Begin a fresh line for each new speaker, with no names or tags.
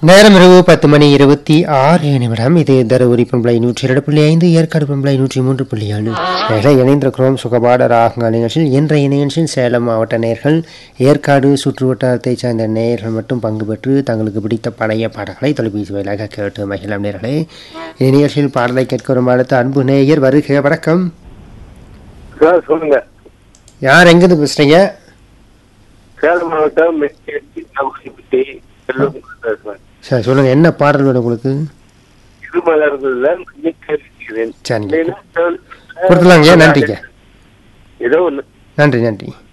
நேரம் இரவு பத்து மணி இருபத்தி ஆறு நிமிடம் இது தருமபுரி பண்பலை நூற்றி இரண்டு புள்ளி ஐந்து ஏற்காடு பண்பலை நூற்றி மூன்று புள்ளி ஏழு நேர இணைந்திருக்கிறோம் சுகபாட ராகங்கள் நிகழ்ச்சியில் இன்றைய நிகழ்ச்சியில் சேலம் மாவட்ட நேர்கள் ஏற்காடு சுற்று வட்டாரத்தை சார்ந்த நேயர்கள் மட்டும் பங்கு பெற்று தங்களுக்கு பிடித்த பழைய பாடல்களை தொலைபேசி வாயிலாக கேட்டு மகிழம் நேர்களே இந்த நிகழ்ச்சியில் பாடலை கேட்க வரும் அடுத்த அன்பு நேயர் வருக வணக்கம்
சார் சொல்லுங்க
யார் எங்கிருந்து பேசுறீங்க
சேலம் மாவட்டம் மெட்டி நகுசிப்பட்டி செல்வம் பேசுறேன்
சரி சொல்லுங்க என்ன பாடல் வேணும் உங்களுக்கு
இது மலர்ந்ததுல மன்னிக்க இருக்கிறேன்
சரிங்க
இல்லைன்னா சொல்-
கொடுத்துலாங்க நன்றிங்க
ஏதோ ஒண்ணு
நன்றி நன்றி